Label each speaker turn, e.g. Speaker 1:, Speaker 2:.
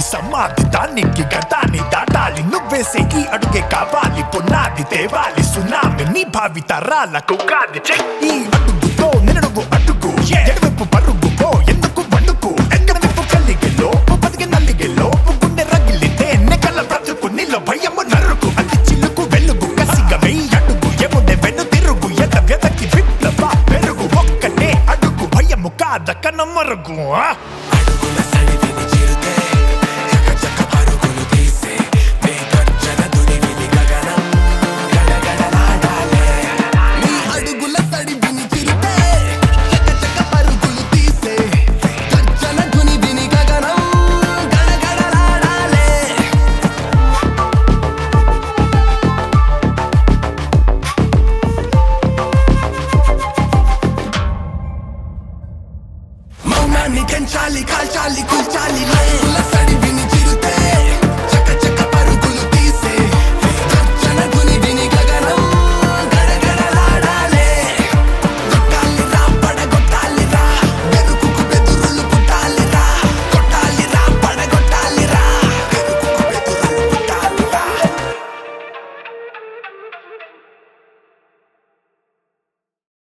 Speaker 1: సమాధి దానికి గతాన్ని దాటాలి నువ్వేసే ఈ అడుగే కావాలి పునాది తేవాలి సునామి నీ భావి తరాలకు కాది చెయ్. ఈ అడుగుతో నిన్ను అడుగు ఎడవైపు పరుగు పో ఎందుకు వండుకు ఎక్కడ నిప్పు కలిగిలో బతికి నల్లిగిలో గుండె రగిలితే నెకల బ్రతుకు నీలో భయము నరుకు అది చిలుకు వెలుగు కసిగా వెయ్యి అడుగు ఎముడే వెను తిరుగు ఎద వెదకి విప్లవ పెరుగు ఒక్కటే అడుగు భయము కాద కనమరుగు ఆ?
Speaker 2: అడుగుల సడివిని చిరుతే చక చక పరుగులు తీసే నీ గర్జన దునివిని గగనం గడగడలాడాలే
Speaker 3: నీ అడుగుల సడి విని చిరుతే చక చక పరుగులు తీసే గర్జన ధ్వని విని గగనం గడగడలాడాలే మౌనాన్ని పెంచాలి కాల్చాలి కూల్చాలి లే సడి విని చిరుతే